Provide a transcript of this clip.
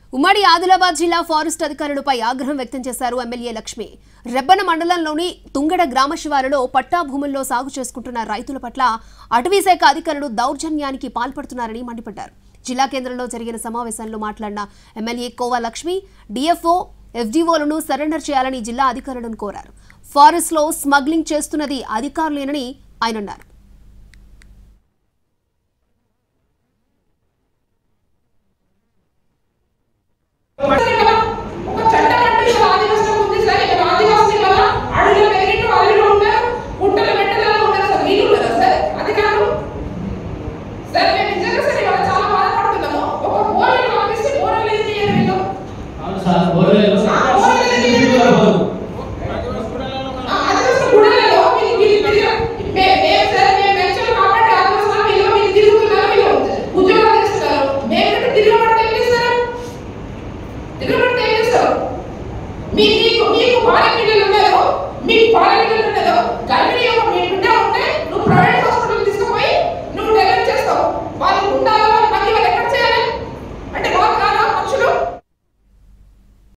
ఉమ్మడి ఆదిలాబాద్ జిల్లా ఫారెస్ట్ అధికారులపై ఆగ్రహం వ్యక్తం చేశారు ఎమ్మెల్యే లక్ష్మి రెబ్బన మండలంలోని తుంగడ గ్రామ శివారులో పట్టా భూముల్లో సాగు చేసుకుంటున్న రైతుల పట్ల అటవీశాఖ అధికారులు దౌర్జన్యానికి పాల్పడుతున్నారని మండిపడ్డారు జిల్లా కేంద్రంలో జరిగిన సమావేశంలో మాట్లాడిన ఎమ్మెల్యే కోవా లక్ష్మి డిఎఫ్ఓ ఎఫ్డీఓలను సరెండర్ చేయాలని జిల్లా అధికారులను కోరారు ఫారెస్ట్లో స్మగ్లింగ్ చేస్తున్నది అధికారులేనని ఆయన అన్నారు ఒక చట్టం అంటే ఇక్కడ ఆదివాసులకు ఉంది సార్ ఇక్కడ ఆదివాసుల వల్ల అడవుల పెరిగిన వాళ్ళు ఉన్నారు పుట్టల మెట్టలలో ఉన్నారు సార్ మీరు ఉన్నారా సార్ అధికారులు సార్ మేము నిజంగా సార్ ఇవాళ చాలా బాధపడుతున్నాము ఒక బోర్డు పంపిస్తే బోర్డు ఏం చేయాలి వీళ్ళు అవును సార్ బోర్వెల్